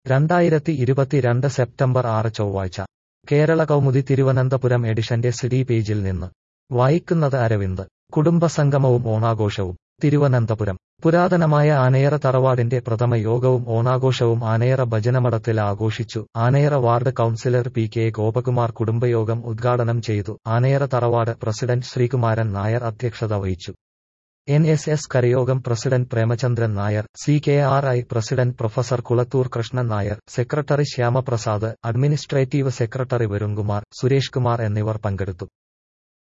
രണ്ടായിരത്തി ഇരുപത്തിരണ്ട് സെപ്റ്റംബർ ആറ് ചൊവ്വാഴ്ച കേരള കൗമുദി തിരുവനന്തപുരം എഡിഷന്റെ സിഡി പേജിൽ നിന്ന് വായിക്കുന്നത് അരവിന്ദ് കുടുംബസംഗമവും ഓണാഘോഷവും തിരുവനന്തപുരം പുരാതനമായ ആനയറ തറവാടിന്റെ പ്രഥമ യോഗവും ഓണാഘോഷവും ആനയറ ഭജനമഠത്തിൽ ആഘോഷിച്ചു Anayara ward councillor P K Gopakumar കുടുംബയോഗം ഉദ്ഘാടനം ചെയ്തു ആനയറ തറവാട് പ്രസിഡന്റ് ശ്രീകുമാരൻ നായർ അധ്യക്ഷത വഹിച്ചു എൻ എസ് എസ് കരയോഗം president Premachandran Nair C K R I president professor Kulathoor Krishnan Nair secretary Shyamaprasad administrative secretary Varunkumar Suresh Kumar എന്നിവർ പങ്കെടുത്തു